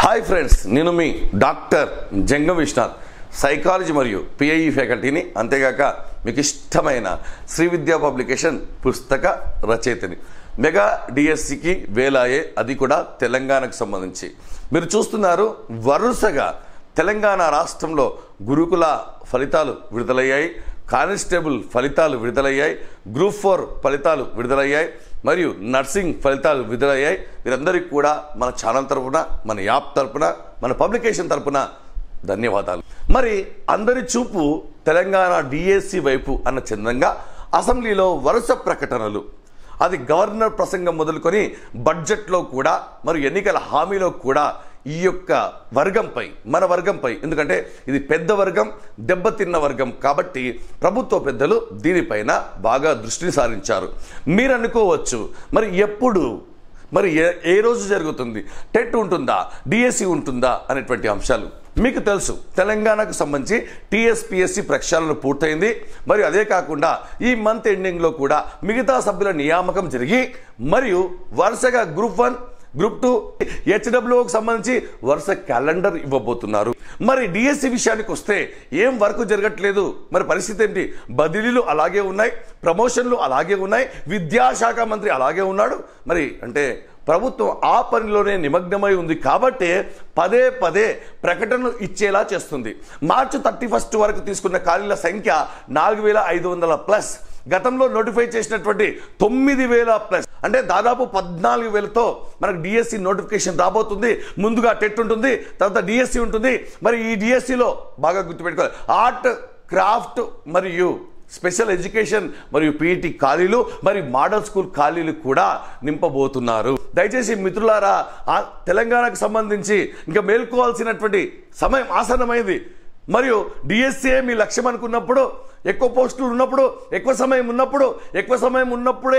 hi friends నేను మీ doctor Jangam Vishwanath psychology మరియు పిఐఈ ఫ్యాకల్టీని అంతేగాక మీకు ఇష్టమైన శ్రీ విద్యా పబ్లికేషన్ పుస్తక రచయితని మెగా డిఎస్సికి వేలాయే అది కూడా తెలంగాణకు సంబంధించి మీరు చూస్తున్నారు వరుసగా తెలంగాణ రాష్ట్రంలో గురుకుల ఫలితాలు విడుదలయ్యాయి కానిస్టేబుల్ ఫలితాలు విడుదలయ్యాయి గ్రూప్ ఫోర్ ఫలితాలు విడుదలయ్యాయి మరియు నర్సింగ్ ఫలితాలు విడుదలయ్యాయి వీరందరికీ కూడా మన ఛానల్ తరపున మన యాప్ తరపున మన పబ్లికేషన్ తరపున ధన్యవాదాలు మరి అందరి చూపు తెలంగాణ డిఎస్సి వైపు అన్న చందంగా అసెంబ్లీలో వరుస ప్రకటనలు అది గవర్నర్ ప్రసంగం మొదలుకొని బడ్జెట్లో కూడా మరియు ఎన్నికల హామీలో కూడా ఈ యొక్క వర్గంపై మన వర్గంపై ఎందుకంటే ఇది పెద్ద వర్గం దెబ్బతిన్న వర్గం కాబట్టి ప్రభుత్వ పెద్దలు దీనిపైన బాగా దృష్టిని సారించారు మీరు అనుకోవచ్చు మరి ఎప్పుడు మరి ఏ ఏ రోజు జరుగుతుంది టెట్ ఉంటుందా డిఎస్సి ఉంటుందా అనేటువంటి అంశాలు మీకు తెలుసు తెలంగాణకు సంబంధించి టీఎస్పిఎస్సి ప్రక్షాళన పూర్తయింది మరియు అదే కాకుండా ఈ మంత్ ఎండింగ్లో కూడా మిగతా సభ్యుల నియామకం జరిగి మరియు వరుసగా గ్రూప్ వన్ గ్రూప్ టూ హెచ్డబ్ల్యూకి సంబంధించి వరుస క్యాలెండర్ ఇవ్వబోతున్నారు మరి డిఎస్సి విషయానికి వస్తే ఏం వర్క్ జరగట్లేదు మరి పరిస్థితి ఏంటి బదిలీలు అలాగే ఉన్నాయి ప్రమోషన్లు అలాగే ఉన్నాయి విద్యాశాఖ మంత్రి అలాగే ఉన్నాడు మరి అంటే ప్రభుత్వం ఆ పనిలోనే నిమగ్నమై ఉంది కాబట్టి పదే పదే ప్రకటనలు ఇచ్చేలా చేస్తుంది మార్చి థర్టీ ఫస్ట్ వరకు తీసుకున్న ఖాళీల సంఖ్య నాలుగు వేల ఐదు వందల ప్లస్ గతంలో నోటిఫై చేసినటువంటి తొమ్మిది వేల ప్లస్ అంటే దాదాపు పద్నాలుగు వేలతో మనకు డిఎస్సి నోటిఫికేషన్ రాబోతుంది ముందుగా టెట్ ఉంటుంది తర్వాత డిఎస్సి ఉంటుంది మరి ఈ డిఎస్సిలో బాగా గుర్తుపెట్టుకోవాలి ఆర్ట్ క్రాఫ్ట్ మరియు స్పెషల్ ఎడ్యుకేషన్ మరియు పీఈటీ ఖాళీలు మరి మోడల్ స్కూల్ ఖాళీలు కూడా నింపబోతున్నారు దయచేసి మిత్రులారా ఆ తెలంగాణకు సంబంధించి ఇంకా మేల్కోవాల్సినటువంటి సమయం ఆసన్నమైంది మరియు డిఎస్సీ మీ లక్ష్యం అనుకున్నప్పుడు ఎక్కువ పోస్టులు ఉన్నప్పుడు ఎక్కువ సమయం ఉన్నప్పుడు ఎక్కువ సమయం ఉన్నప్పుడే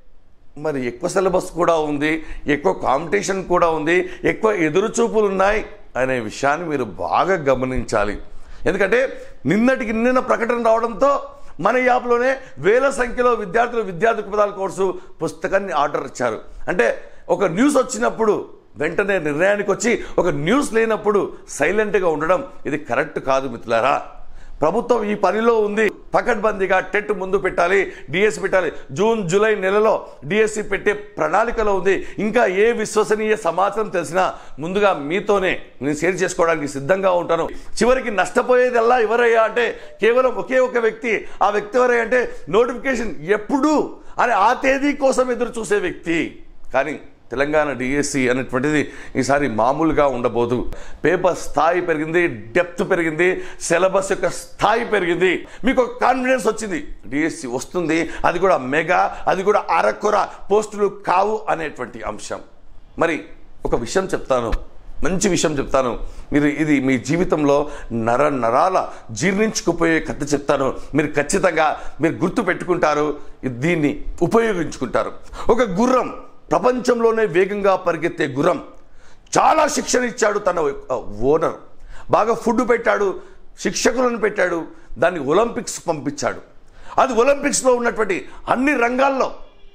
మరి ఎక్కువ సిలబస్ కూడా ఉంది ఎక్కువ కాంపిటీషన్ కూడా ఉంది ఎక్కువ ఎదురుచూపులు ఉన్నాయి అనే విషయాన్ని మీరు బాగా గమనించాలి ఎందుకంటే నిన్నటికి నిన్న ప్రకటన రావడంతో మన యాప్లోనే వేల సంఖ్యలో విద్యార్థులు విద్యార్థి పదాల కోర్సు పుస్తకాన్ని ఆర్డర్ ఇచ్చారు అంటే ఒక న్యూస్ వచ్చినప్పుడు వెంటనే నిర్ణయానికి వచ్చి ఒక న్యూస్ లేనప్పుడు సైలెంట్గా ఉండడం ఇది కరెక్ట్ కాదు మిత్రులారా ప్రభుత్వం ఈ పనిలో ఉంది పకడ్బందీగా టెట్ ముందు పెట్టాలి డిఎస్సి పెట్టాలి జూన్ జూలై నెలలో డిఎస్సి పెట్టే ప్రణాళికలో ఉంది ఇంకా ఏ విశ్వసనీయ సమాచారం తెలిసినా ముందుగా మీతోనే నేను షేర్ చేసుకోవడానికి సిద్ధంగా ఉంటాను చివరికి నష్టపోయేదల్లా ఎవరయ్యా అంటే కేవలం ఒకే ఒక వ్యక్తి ఆ వ్యక్తి ఎవరయ్యా అంటే నోటిఫికేషన్ ఎప్పుడు అని ఆ తేదీ కోసం ఎదురు చూసే వ్యక్తి కానీ తెలంగాణ డిఎస్సి అనేటువంటిది ఈసారి మామూలుగా ఉండబోదు పేపర్ స్థాయి పెరిగింది డెప్త్ పెరిగింది సిలబస్ యొక్క స్థాయి పెరిగింది మీకు ఒక కాన్ఫిడెన్స్ వచ్చింది డిఎస్సి వస్తుంది అది కూడా మెగా అది కూడా అరకొర పోస్టులు కావు అనేటువంటి అంశం మరి ఒక విషయం చెప్తాను మంచి విషయం చెప్తాను మీరు ఇది మీ జీవితంలో నర నరాల జీర్ణించుకుపోయే కథ చెప్తాను మీరు ఖచ్చితంగా మీరు గుర్తు పెట్టుకుంటారు దీన్ని ఉపయోగించుకుంటారు ఒక గుర్రం ప్రపంచంలోనే వేగంగా పరిగెత్తే గుర్రం చాలా శిక్షణ ఇచ్చాడు తన ఓనర్ బాగా ఫుడ్ పెట్టాడు శిక్షకులను పెట్టాడు దాన్ని ఒలింపిక్స్ పంపించాడు అది ఒలింపిక్స్లో ఉన్నటువంటి అన్ని రంగాల్లో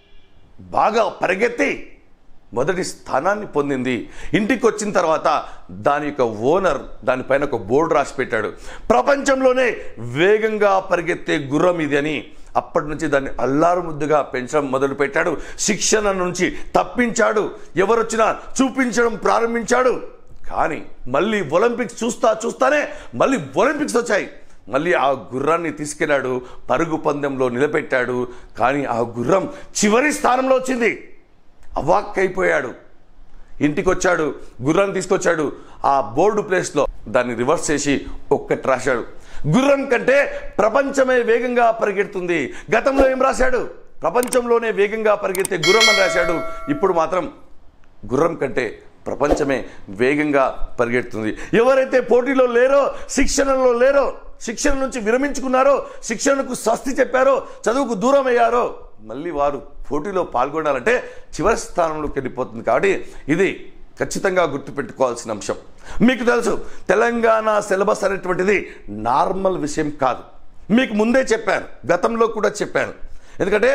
బాగా పరిగెత్తి మొదటి స్థానాన్ని పొందింది ఇంటికి వచ్చిన తర్వాత దాని యొక్క ఓనర్ దానిపైన ఒక బోర్డు రాసి పెట్టాడు ప్రపంచంలోనే వేగంగా పరిగెత్తే గుర్రం ఇది అని అప్పటి నుంచి దాన్ని అల్లారు ముద్దుగా పెంచడం మొదలు పెట్టాడు శిక్షణ నుంచి తప్పించాడు ఎవరొచ్చినా చూపించడం ప్రారంభించాడు కానీ మళ్ళీ ఒలింపిక్స్ చూస్తా చూస్తానే మళ్ళీ ఒలింపిక్స్ వచ్చాయి మళ్ళీ ఆ గుర్రాన్ని తీసుకెళ్ళాడు పరుగు పందెంలో నిలబెట్టాడు కానీ ఆ గుర్రం చివరి స్థానంలో వచ్చింది అవాక్కైపోయాడు ఇంటికి వచ్చాడు గుర్రాన్ని తీసుకొచ్చాడు ఆ బోర్డు ప్లేస్లో దాన్ని రివర్స్ చేసి ఒక్కటి రాశాడు గుర్రం కంటే ప్రపంచమే వేగంగా పరిగెడుతుంది గతంలో ఏం రాశాడు ప్రపంచంలోనే వేగంగా పరిగెత్తే గుర్రం అని రాశాడు ఇప్పుడు మాత్రం గుర్రం కంటే ప్రపంచమే వేగంగా పరిగెడుతుంది ఎవరైతే పోటీలో లేరో శిక్షణలో లేరో శిక్షణ నుంచి విరమించుకున్నారో శిక్షణకు స్వస్తి చెప్పారో చదువుకు దూరం అయ్యారో మళ్ళీ వారు పోటీలో పాల్గొనాలంటే చివరి స్థానంలోకి వెళ్ళిపోతుంది కాబట్టి ఇది ఖచ్చితంగా గుర్తుపెట్టుకోవాల్సిన అంశం మీకు తెలుసు తెలంగాణ సిలబస్ అనేటువంటిది నార్మల్ విషయం కాదు మీకు ముందే చెప్పాను గతంలో కూడా చెప్పాను ఎందుకంటే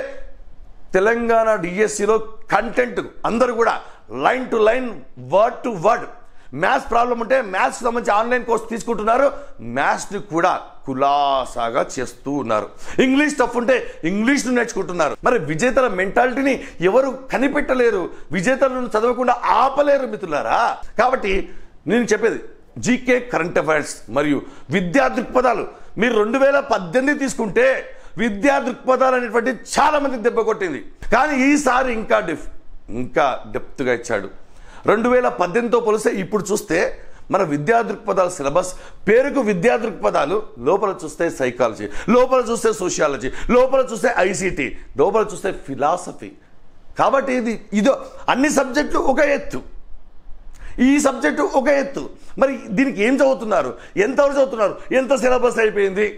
తెలంగాణ డిఎస్సిలో కంటెంట్ అందరూ కూడా line to line word to word maths problem ఉంటే మ్యాథ్స్ సంబంధించి ఆన్లైన్ కోర్స్ తీసుకుంటున్నారు మ్యాథ్స్ని కూడా కులాసాగా చేస్తూ ఉన్నారు ఇంగ్లీష్ టఫ్ ఉంటే ఇంగ్లీష్ను నేర్చుకుంటున్నారు మరి విజేతల మెంటాలిటీని ఎవరు కనిపెట్టలేరు విజేతలను చదవకుండా ఆపలేరు మిత్రులారా కాబట్టి నేను చెప్పేది జీకే కరెంట్ అఫైర్స్ మరియు విద్యా దృక్పథాలు మీరు రెండు వేల పద్దెనిమిది తీసుకుంటే విద్యా దృక్పథాలు అనేటువంటి చాలా మంది దెబ్బ కొట్టింది కానీ ఈసారి ఇంకా డిఫ్ ఇంకా డెప్త్గా ఇచ్చాడు రెండు వేల పద్దెనిమిదితో పోలిస్తే ఇప్పుడు చూస్తే మన విద్యా దృక్పథాల సిలబస్ పేరుకు విద్యా దృక్పథాలు లోపల చూస్తే సైకాలజీ లోపల చూస్తే సోషియాలజీ లోపల చూస్తే ఐసీటీ లోపల చూస్తే ఫిలాసఫీ కాబట్టి ఇది ఇదో అన్ని సబ్జెక్టులు ఒక ఎత్తు ఈ సబ్జెక్టు ఒక ఎత్తు మరి దీనికి ఏం చదువుతున్నారు ఎంతవరకు చదువుతున్నారు ఎంత సిలబస్ అయిపోయింది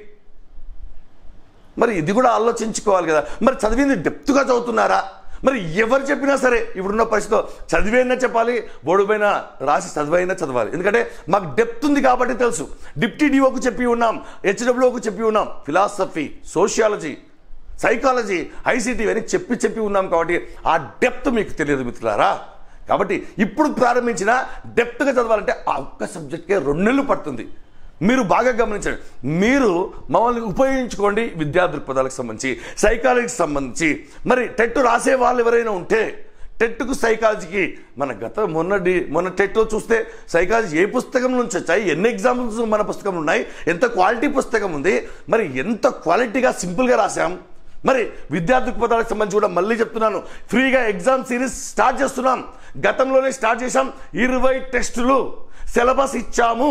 మరి ఇది కూడా ఆలోచించుకోవాలి కదా మరి చదివింది డెప్త్గా చదువుతున్నారా మరి ఎవరు చెప్పినా సరే ఇప్పుడున్న పరిస్థితిలో చదివైనా చెప్పాలి బోర్డుపైన రాసి చదివైనా చదవాలి ఎందుకంటే మాకు డెప్త్ ఉంది కాబట్టి తెలుసు డిప్టీ డిఓకు చెప్పి ఉన్నాం హెచ్డబ్ల్యూకు చెప్పి ఉన్నాం ఫిలాసఫీ సోషియాలజీ సైకాలజీ ఐసీటీ అని చెప్పి చెప్పి ఉన్నాం కాబట్టి ఆ డెప్త్ మీకు తెలియదు మిత్రులారా కాబట్టి ఇప్పుడు ప్రారంభించిన డెప్త్గా చదవాలంటే ఆ ఒక్క సబ్జెక్ట్కే రెండు నెలలు పడుతుంది మీరు బాగా గమనించండి మీరు మమ్మల్ని ఉపయోగించుకోండి విద్యా దృక్పథాలకు సంబంధించి సైకాలజీకి సంబంధించి మరి టెట్ రాసే వాళ్ళు ఎవరైనా ఉంటే టెట్కు సైకాలజీకి మన గత మొన్న డి మొన్న టెట్లో చూస్తే సైకాలజీ ఏ పుస్తకం నుంచి వచ్చాయి ఎన్ని ఎగ్జాంపుల్స్ మన పుస్తకంలో ఉన్నాయి ఎంత క్వాలిటీ పుస్తకం ఉంది మరి ఎంత క్వాలిటీగా సింపుల్గా రాసాం మరి విద్యా దృక్పథాలకు సంబంధించి కూడా మళ్ళీ చెప్తున్నాను ఫ్రీగా ఎగ్జామ్ సిరీస్ స్టార్ట్ చేస్తున్నాం గతంలోనే స్టార్ట్ చేశాం ఇరవై టెస్టులు సిలబస్ ఇచ్చాము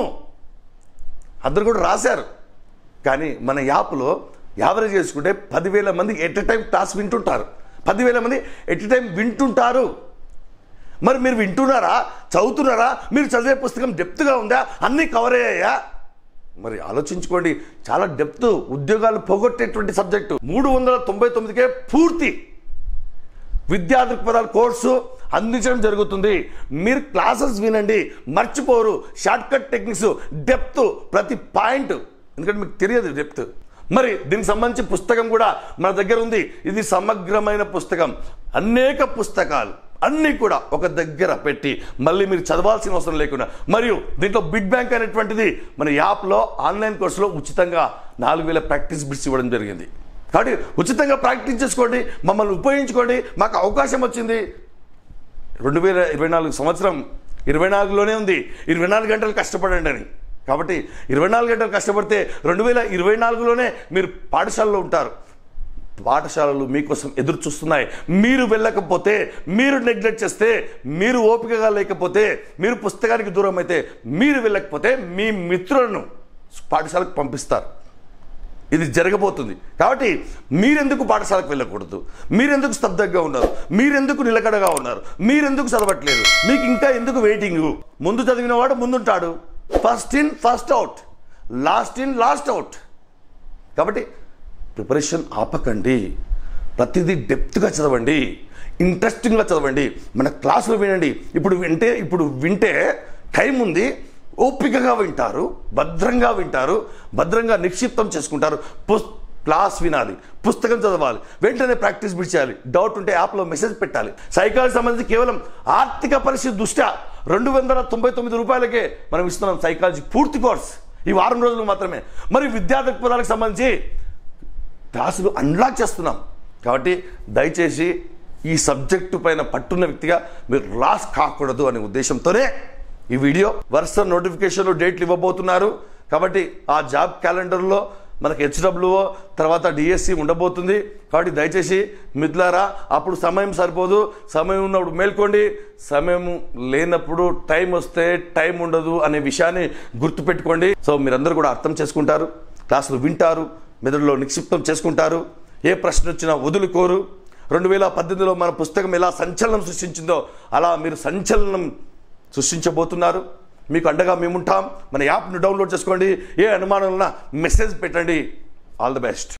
అందరు కూడా రాశారు కానీ మన యాప్లో యావరేజ్ చేసుకుంటే పదివేల మంది ఎట్ ఎ టైం క్లాస్ వింటుంటారు పదివేల మంది ఎట్ ఎ టైం వింటుంటారు మరి మీరు వింటున్నారా చదువుతున్నారా మీరు చదివే పుస్తకం డెప్త్గా ఉందా అన్నీ కవర్ అయ్యాయా మరి ఆలోచించుకోండి చాలా డెప్త్ ఉద్యోగాలు పోగొట్టేటువంటి సబ్జెక్టు మూడు వందల తొంభై తొమ్మిదికే పూర్తి విద్యా దృక్పథాల కోర్సు అందించడం జరుగుతుంది మీరు క్లాసెస్ వినండి మర్చిపోరు షార్ట్ కట్ టెక్నిక్స్ డెప్త్ ప్రతి పాయింట్ ఎందుకంటే మీకు తెలియదు డెప్త్ మరి దీనికి సంబంధించి పుస్తకం కూడా మన దగ్గర ఉంది ఇది సమగ్రమైన పుస్తకం అనేక పుస్తకాలు అన్నీ కూడా ఒక దగ్గర పెట్టి మళ్ళీ మీరు చదవాల్సిన అవసరం లేకుండా మరియు దీంట్లో బిగ్ బ్యాంక్ అనేటువంటిది మన యాప్లో ఆన్లైన్ కోర్సులో ఉచితంగా నాలుగు వేల ప్రాక్టీస్ బిట్స్ ఇవ్వడం జరిగింది కాబట్టి ఉచితంగా ప్రాక్టీస్ చేసుకోండి మమ్మల్ని ఉపయోగించుకోండి మాకు అవకాశం వచ్చింది రెండు వేల ఇరవై నాలుగు సంవత్సరం ఇరవై నాలుగులోనే ఉంది ఇరవై నాలుగు గంటలు కష్టపడండి అని కాబట్టి ఇరవై నాలుగు గంటలు కష్టపడితే రెండు వేల ఇరవై నాలుగులోనే మీరు పాఠశాలలో ఉంటారు పాఠశాలలు మీకోసం ఎదురు చూస్తున్నాయి మీరు వెళ్ళకపోతే మీరు నెగ్లెక్ట్ చేస్తే మీరు ఓపికగా లేకపోతే మీరు పుస్తకానికి దూరం అయితే మీరు వెళ్ళకపోతే మీ మిత్రులను పాఠశాలకు పంపిస్తారు ఇది జరగబోతుంది కాబట్టి మీరెందుకు పాఠశాలకు వెళ్ళకూడదు మీరెందుకు స్తబ్దంగా ఉన్నారు మీరెందుకు నిలకడగా ఉన్నారు మీరెందుకు చదవట్లేదు మీకు ఇంకా ఎందుకు వెయిటింగ్ ముందు చదివిన వాడు ముందుంటాడు first in first out last in last out కాబట్టి ప్రిపరేషన్ ఆపకండి ప్రతిదీ డెప్త్గా చదవండి ఇంట్రెస్టింగ్గా చదవండి మన క్లాసులు వినండి ఇప్పుడు వింటే ఇప్పుడు వింటే టైం ఉంది ఓపికగా వింటారు భద్రంగా వింటారు భద్రంగా నిక్షిప్తం చేసుకుంటారు పుస్ క్లాస్ వినాలి పుస్తకం చదవాలి వెంటనే ప్రాక్టీస్ బిట్ చేయాలి డౌట్ ఉంటే యాప్లో మెసేజ్ పెట్టాలి సైకాలజీ సంబంధించి కేవలం ఆర్థిక పరిస్థితి దృష్ట్యా రెండు వందల తొంభై తొమ్మిది రూపాయలకే మనం ఇస్తున్నాం సైకాలజీ పూర్తి కోర్స్ ఈ వారం రోజులు మాత్రమే మరి విద్యా దృక్పథాలకు సంబంధించి క్లాసులు అన్లాక్ చేస్తున్నాం కాబట్టి దయచేసి ఈ సబ్జెక్టు పైన పట్టున్న వ్యక్తిగా మీరు లాస్ కాకూడదు అనే ఉద్దేశంతోనే ఈ వీడియో వరుస నోటిఫికేషన్లు డేట్లు ఇవ్వబోతున్నారు కాబట్టి ఆ జాబ్ క్యాలెండర్లో మనకి హెచ్డబ్ల్యూఓ తర్వాత డిఎస్సి ఉండబోతుంది కాబట్టి దయచేసి మిత్రులారా అప్పుడు సమయం సరిపోదు సమయం ఉన్నప్పుడు మేల్కోండి సమయం లేనప్పుడు టైం వస్తే టైం ఉండదు అనే విషయాన్ని గుర్తుపెట్టుకోండి సో మీరందరూ కూడా అర్థం చేసుకుంటారు క్లాసులు వింటారు మెదడులో నిక్షిప్తం చేసుకుంటారు ఏ ప్రశ్న వచ్చినా వదులుకోరు రెండు వేల పద్దెనిమిదిలో మన పుస్తకం ఎలా సంచలనం సృష్టించిందో అలా మీరు సంచలనం సృష్టించబోతున్నారు మీకు అండగా మేముంటాం మన యాప్ను డౌన్లోడ్ చేసుకోండి ఏ అనుమానం ఉన్నా మెసేజ్ పెట్టండి ఆల్ ది బెస్ట్